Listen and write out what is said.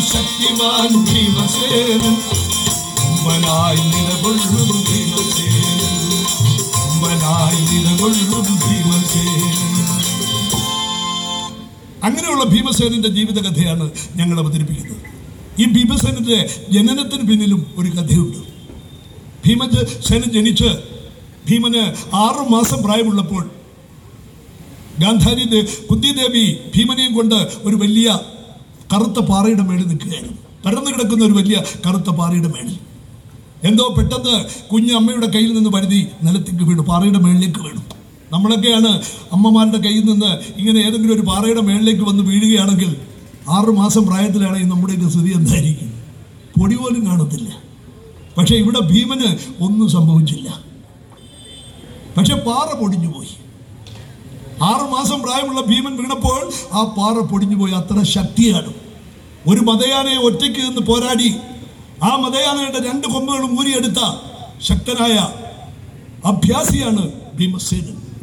ശക്തിമാൻ ഭീമസേനൻ കുമ്പനായി നിലകൊള്ളും ഭീമസേനൻ കുമ്പനായി നിലകൊള്ളും ഭീമസേനൻ അങ്ങനെയുള്ള ഭീമസേനന്റെ ജീവിതകഥയാണ് ഞങ്ങൾ അവതരിപ്പിക്കുന്നത് ഈ ഭീമസേനന്റെ ജനനത്തിന് പിന്നിലും ഒരു കഥയുണ്ട് ഭീമസേനൻ ജനിച്ച് ഭീമന് ആറു മാസം പ്രായമുള്ളപ്പോൾ ഗാന്ധാരി ദേ- കുന്തിദേവി ഭീമനെയും കൊണ്ട് ഒരു വലിയ കറുത്ത പാറയുടെ മേളിൽ നിൽക്കുകയായിരുന്നു പരന്നു കിടക്കുന്ന ഒരു വലിയ കറുത്ത പാറയുടെ മേളിൽ എന്തോ പെട്ടെന്ന് കുഞ്ഞ് അമ്മയുടെ കയ്യിൽ നിന്ന് വരുതി നിലത്തേക്ക് വീണു പാറയുടെ മേളിലേക്ക് വീണു നമ്മളൊക്കെയാണ് അമ്മമാരുടെ കയ്യിൽ നിന്ന് ഇങ്ങനെ ഏതെങ്കിലും ഒരു പാറയുടെ മേളിലേക്ക് വന്ന് വീഴുകയാണെങ്കിൽ ആറു മാസം പ്രായത്തിലാണെങ്കിൽ നമ്മുടെയൊക്കെ സ്ഥിതി എന്തായിരിക്കും പൊടി പോലും കാണത്തില്ല പക്ഷേ ഇവിടെ ഭീമന് ഒന്നും സംഭവിച്ചില്ല പക്ഷെ പാറ പൊടിഞ്ഞു പോയി ആറു മാസം പ്രായമുള്ള ഭീമൻ വീണപ്പോൾ ആ പാറ പൊടിഞ്ഞു പോയി അത്ര ശക്തിയാണ് ഒരു മതയാനയെ ഒറ്റയ്ക്ക് നിന്ന് പോരാടി ആ മതയാനയുടെ രണ്ട് കൊമ്പുകളും ഊരിയെടുത്ത ശക്തനായ അഭ്യാസിയാണ് ഭീമസേനൻ